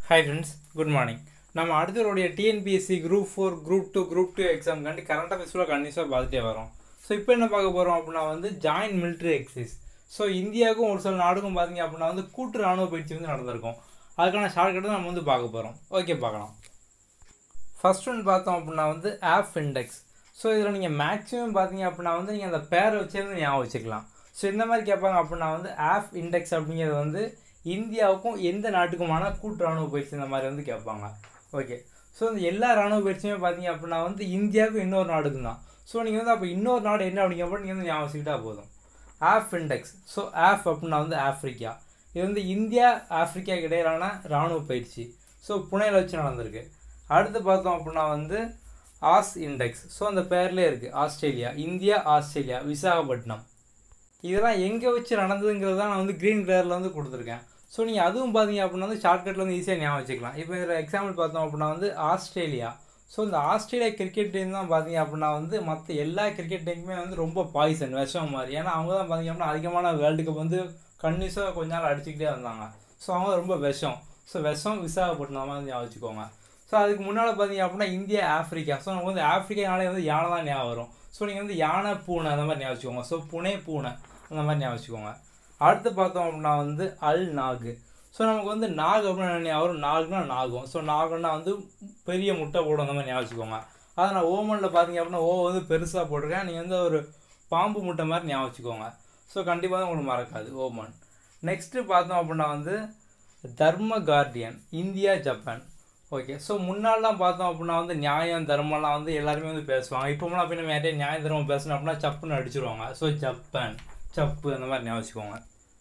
hi friends good morning நம்ம அடுத்தவருடைய TNPSC group four group two group two எக்ஸாம்காண்டி current அஃபேர்ஸில் கண்டினியூஸாக பார்த்துட்டே வரோம் ஸோ இப்போ என்ன பார்க்க போகிறோம் அப்படின்னா வந்து ஜாயின்ட் மிலிட்ரி எக்ஸைஸ் ஸோ இந்தியாவுக்கும் ஒரு சில நாடுக்கும் பார்த்தீங்க அப்படின்னா வந்து கூட்டு ராணுவ பயிற்சி வந்து நடந்திருக்கும் அதுக்கான ஷார்ட்கட் தான் நம்ம வந்து பார்க்க போகிறோம் ஓகே பார்க்கலாம் ஃபர்ஸ்ட் ஒன் பார்த்தோம் அப்படின்னா வந்து ஆப் இண்டெக்ஸ் ஸோ இதில் நீங்கள் மேக்ஸிமம் பார்த்தீங்க அப்படின்னா வந்து நீங்கள் அந்த பேரை வச்சிருந்து ஞாபகம் வச்சுக்கலாம் ஸோ இந்த மாதிரி கேட்பாங்க அப்படின்னா வந்து ஆப் இண்டெக்ஸ் அப்படிங்கிறது வந்து இந்தியாவுக்கும் எந்த நாட்டுக்குமான கூட்டு ராணுவ பயிற்சி இந்த மாதிரி வந்து கேட்பாங்க ஓகே ஸோ இந்த எல்லா ராணுவ பயிற்சியுமே பார்த்தீங்க அப்படின்னா வந்து இந்தியாவுக்கும் இன்னொரு நாடுக்கும் தான் ஸோ நீங்கள் வந்து அப்போ இன்னொரு நாடு என்ன அப்படிங்கிறப்ப நீங்கள் வந்து ஞாபகம் வச்சுக்கிட்டா போதும் ஆஃப் இண்டெக்ஸ் ஸோ ஆஃப் அப்படின்னா வந்து ஆஃப்ரிக்கா இது வந்து இந்தியா ஆஃப்ரிக்கா இடையிலான ராணுவ பயிற்சி ஸோ புனேல வச்சு நடந்திருக்கு அடுத்து பார்த்தோம் அப்படின்னா வந்து ஆஸ் இண்டெக்ஸ் ஸோ அந்த பேர்லேயே இருக்குது ஆஸ்திரேலியா இந்தியா ஆஸ்திரேலியா விசாகப்பட்டினம் இதெல்லாம் எங்கே வச்சு நடந்ததுங்கிறது தான் நான் வந்து க்ரீன் கலரில் வந்து கொடுத்துருக்கேன் ஸோ நீங்கள் அதுவும் பார்த்தீங்க அப்படின்னா வந்து ஷார்ட்கட்டில் வந்து ஈஸியாக ஞாபகம் வச்சுக்கலாம் இப்போ இதில் எக்ஸாம்பிள் பார்த்தோம் அப்படின்னா வந்து ஆஸ்திரேலியா ஸோ இந்த ஆஸ்திரேலியா கிரிக்கெட் டீம் தான் பார்த்தீங்க அப்படின்னா வந்து மற்ற எல்லா கிரிக்கெட் டீமுமே வந்து ரொம்ப பாய்சன் விஷம் மாதிரி ஏன்னா அவங்க தான் பார்த்தீங்க அப்படின்னா அதிகமான வேர்ல்டு கப் வந்து கன்னியூஸாக கொஞ்ச நாள் அடிச்சுக்கிட்டே வந்தாங்க ஸோ அவங்க ரொம்ப விஷம் ஸோ விஷம் விசாகப்பட்டினம் மாதிரி ஞாபகம் வச்சுக்கோங்க ஸோ அதுக்கு முன்னால் பார்த்தீங்க அப்படின்னா இந்தியா ஆஃப்ரிக்கா ஸோ நமக்கு வந்து ஆஃப்ரிக்கானாலே வந்து யானை தான் ஞாபகம் வரும் ஸோ நீங்கள் வந்து யானை பூனை அந்த மாதிரி ஞாபகம் வச்சுக்கோங்க ஸோ புனே பூனை அந்த மாதிரி ஞாபகம் வச்சுக்கோங்க அடுத்து பார்த்தோம் அப்படின்னா வந்து அல் நாகு ஸோ நமக்கு வந்து நாக் அப்படின்னா ஞாபகம் வரும் நாகுனா நாகம் ஸோ நாகம்னா வந்து பெரிய முட்டை போடும் அந்த மாதிரி ஞாபகம் வச்சுக்கோங்க அதை நான் ஓமனில் பார்த்தீங்க அப்படின்னா ஓ வந்து பெருசாக போட்டிருக்கேன் நீங்கள் வந்து ஒரு பாம்பு முட்டை மாதிரி ஞாபகம் வச்சுக்கோங்க ஸோ கண்டிப்பாக தான் உங்களுக்கு மறக்காது ஓமன் நெக்ஸ்ட்டு பார்த்தோம் அப்படின்னா வந்து Dharma guardian India Japan okay so முன்னாடிலாம் பார்த்தோம் அப்படின்னா வந்து நியாயம் தர்மம்லாம் வந்து எல்லாருமே வந்து பேசுவாங்க இப்போலாம் போய் நம்ம யார்ட்டையும் நியாயம் தர்மம் பேசணும் அப்படின்னா சப்புன்னு அடிச்சிருவாங்க ஸோ ஜப்பான் சப்பு அந்த மாதிரி ஞாபகம் வச்சுக்கோங்க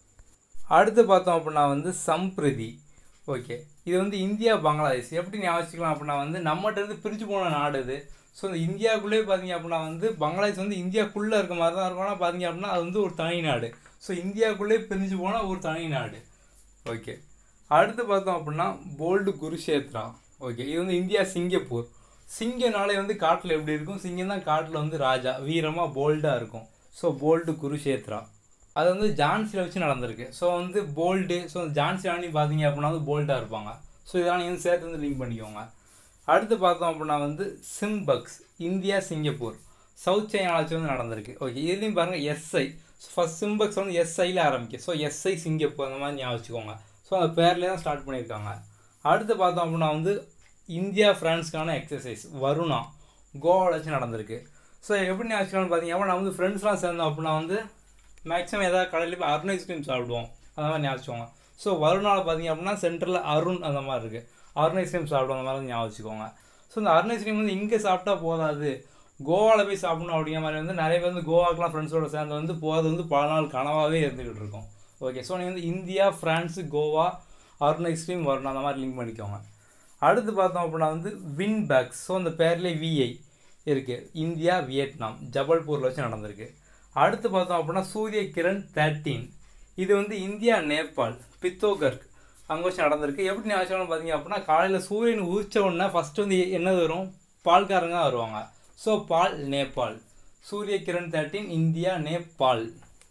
அடுத்து பார்த்தோம் அப்படின்னா வந்து சம்பிரதி ஓகே இது வந்து இந்தியா பங்களாதேஷ் எப்படி ஞாபகம் வச்சுக்கலாம் அப்படின்னா வந்து நம்மகிட்ட இருந்து பிரிஞ்சு போன நாடு இது ஸோ இந்த இந்தியாவுக்குள்ளேயே பார்த்தீங்க அப்படின்னா வந்து பங்களாதேஷ் வந்து இந்தியாக்குள்ளே இருக்க மாதிரி தான் இருக்கும் ஆனால் பார்த்தீங்க அப்படின்னா அது வந்து ஒரு தனி நாடு ஸோ இந்தியாவுக்குள்ளேயே பிரிஞ்சு போனால் ஒரு தனி நாடு ஓகே அடுத்து பார்த்தோம் அப்படின்னா போல்டு குருஷேத்ரா ஓகே இது வந்து இந்தியா சிங்கப்பூர் சிங்கனாலே வந்து காட்டில் எப்படி இருக்கும் சிங்கம் தான் காட்டில் வந்து ராஜா வீரமாக போல்டாக இருக்கும் ஸோ போல்டு குருஷேத்ரா அது வந்து ஜான்சியில் வச்சு நடந்திருக்கு ஸோ வந்து போல்டு ஸோ ஜான்சி ராணி பார்த்தீங்க அப்படின்னா வந்து போல்டாக இருப்பாங்க ஸோ இதெல்லாம் நீங்கள் வந்து சேர்த்து வந்து லிங்க் பண்ணிக்கோங்க அடுத்து பார்த்தோம் அப்படின்னா வந்து SIMBEX India Singapore South China வச்சு வந்து நடந்திருக்கு ஓகே இதுலேயும் பாருங்கள் எஸ்ஐ ஃபஸ்ட் சிம்பக்ஸ் வந்து எஸ்ஐயில் ஆரம்பிக்கும் ஸோ எஸ்ஐ சிங்கப்பூர் அந்த மாதிரி ஞாபகம் வச்சுக்கோங்க ஸோ அந்த பேர்லேயே தான் ஸ்டார்ட் பண்ணியிருக்காங்க அடுத்து பார்த்தோம் அப்படின்னா வந்து இந்தியா ஃப்ரான்ஸ்க்கான எக்ஸசைஸ் வருணா கோவாவில் வச்சு நடந்திருக்கு ஸோ எப்படி ஞாபகம் வச்சுக்கலாம்னு பார்த்தீங்க அப்படின்னா வந்து ஃப்ரெண்ட்ஸ்லாம் சேர்ந்தோம் அப்படின்னா வந்து மேக்ஸிமம் ஏதாவது கடையில் போய் அருண் ஐஸ்கிரீம் சாப்பிடுவோம் அந்த மாதிரி ஞாபகம் வச்சுக்கோங்க ஸோ வருணாவில் பார்த்தீங்க அப்படின்னா சென்டரில் அருண் அந்த மாதிரி இருக்குது அருண் ஐஸ்கிரீம் சாப்பிடுவோம் அந்த மாதிரி ஞாபகம் வச்சுக்கோங்க ஸோ இந்த அருண் ஐஸ்கிரீம் வந்து இங்கே சாப்பிட்டா போதாது கோவாவில் போய் சாப்பிடணும் அப்படிங்கிற மாதிரி வந்து நிறைய பேர் வந்து கோவாக்கெலாம் ஃப்ரெண்ட்ஸோட சேர்ந்து வந்து போகிறது வந்து பல நாள் கனவாகவே இருந்துக்கிட்டு இருக்கோம் ஓகே ஸோ நீங்கள் வந்து இந்தியா ஃப்ரான்ஸு கோவா அருண் ஐஸ்கிரீம் வரணும் அந்த மாதிரி லிங்க் பண்ணிக்கோங்க அடுத்து பார்த்தோம் அப்படின்னா வந்து வின் பேக்ஸ் ஸோ அந்த பேர்லேயே விஐ இருக்குது இந்தியா வியட்நாம் ஜபல்பூரில் வச்சு நடந்திருக்கு அடுத்து பார்த்தோம் அப்படின்னா சூரிய கிரண் தேர்ட்டீன் இது வந்து இந்தியா நேபாள் பித்தோகர்க் அங்கே வச்சு நடந்திருக்கு எப்படி ஞாபகம் பார்த்தீங்க அப்படின்னா காலையில் சூரியன் உதிச்ச உடனே ஃபஸ்ட்டு வந்து என்னது வரும் பால்காரங்க தான் வருவாங்க ஸோ பால் நேபாள் சூரிய கிரண் தேர்ட்டீன் இந்தியா நேபாள்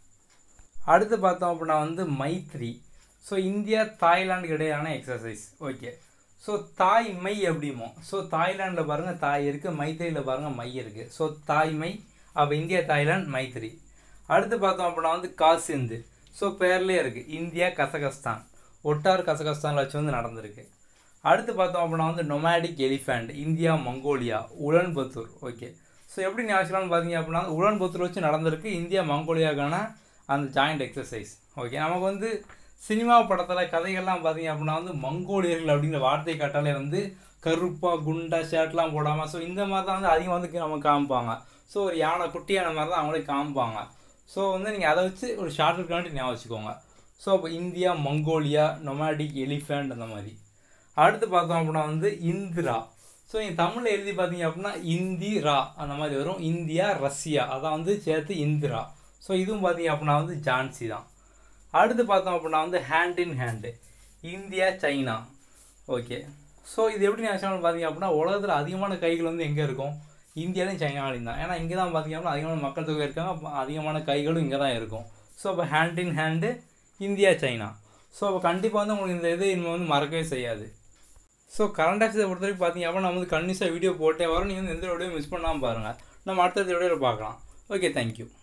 அடுத்து பார்த்தோம் அப்படின்னா வந்து மைத்ரி ஸோ இந்தியா தாய்லாந்துக்கு இடையான எக்ஸசைஸ் ஓகே ஸோ தாய் மை எப்படிமோ ஸோ தாய்லாண்டில் பாருங்கள் தாய் இருக்குது மைத்திரியில் பாருங்கள் மை இருக்குது ஸோ தாய்மை அப்போ இந்தியா தாய்லாந்து மைத்ரி அடுத்து பார்த்தோம் அப்படின்னா வந்து காசிந்து ஸோ பேர்லேயே இருக்குது இந்தியா கசகஸ்தான் ஒட்டார் கசகஸ்தானில் வச்சு வந்து நடந்திருக்கு அடுத்து பார்த்தோம் அப்படின்னா வந்து nomadic elephant India Mongolia Ulaanbaatar okay so எப்படி ஞாபகம் பார்த்தீங்க அப்படின்னா உலன்பத்தூர் வச்சு நடந்திருக்கு இந்தியா மங்கோலியாவுக்கான அந்த ஜாயிண்ட் எக்ஸசைஸ் ஓகே நமக்கு வந்து சினிமா படத்தில் கதைகள்லாம் பார்த்தீங்க அப்படின்னா வந்து மங்கோலியர்கள் அப்படிங்கிற வார்த்தை காட்டாலே வந்து கருப்பாக குண்டா ஷர்ட்லாம் போடாமல் ஸோ இந்த மாதிரி தான் வந்து அதிகம் வந்து நமக்கு காமிப்பாங்க ஸோ ஒரு யானை குட்டியான மாதிரி தான் அவங்களே காமிப்பாங்க ஸோ வந்து நீங்கள் அதை வச்சு ஒரு ஷார்ட் இருக்காண்டி ஞாபகம் வச்சுக்கோங்க ஸோ அப்போ இந்தியா மங்கோலியா நொமேடிக் எலிஃபண்ட் அந்த மாதிரி அடுத்து பார்த்தோம் அப்படின்னா வந்து இந்திரா ஸோ நீங்கள் தமிழில் எழுதி பார்த்தீங்க அப்படின்னா இந்திரா அந்த மாதிரி வரும் இந்தியா ரஷ்யா அதான் வந்து சேர்த்து இந்திரா ஸோ இதுவும் பார்த்தீங்க அப்படின்னா வந்து ஜான்சி தான் அடுத்து பார்த்தோம் அப்படின்னா வந்து hand in hand India China okay so இது எப்படி நேஷனல் பார்த்தீங்க அப்படின்னா உலகத்தில் அதிகமான கைகள் வந்து எங்கே இருக்கும் இந்தியாலையும் சைனாலையும் தான் ஏன்னா இங்கே தான் பார்த்தீங்க அப்படின்னா அதிகமான மக்கள் தொகை இருக்காங்க அப்போ அதிகமான கைகளும் இங்கே தான் இருக்கும் ஸோ அப்போ hand in hand India China so அப்போ கண்டிப்பாக வந்து உங்களுக்கு இந்த இது இனிமேல் வந்து மறக்கவே செய்யாது ஸோ கரண்ட் அஃபேர்ஸை பொறுத்த வரைக்கும் பார்த்தீங்க அப்படின்னா நம்ம வந்து கண்டினியூஸாக வீடியோ போட்டே வரோம் நீங்கள் வந்து எந்த வீடியோ மிஸ் பண்ணாமல் பாருங்கள் நம்ம அடுத்தடுத்த வீடியோவில் பார்க்கலாம் ஓகே தேங்க்யூ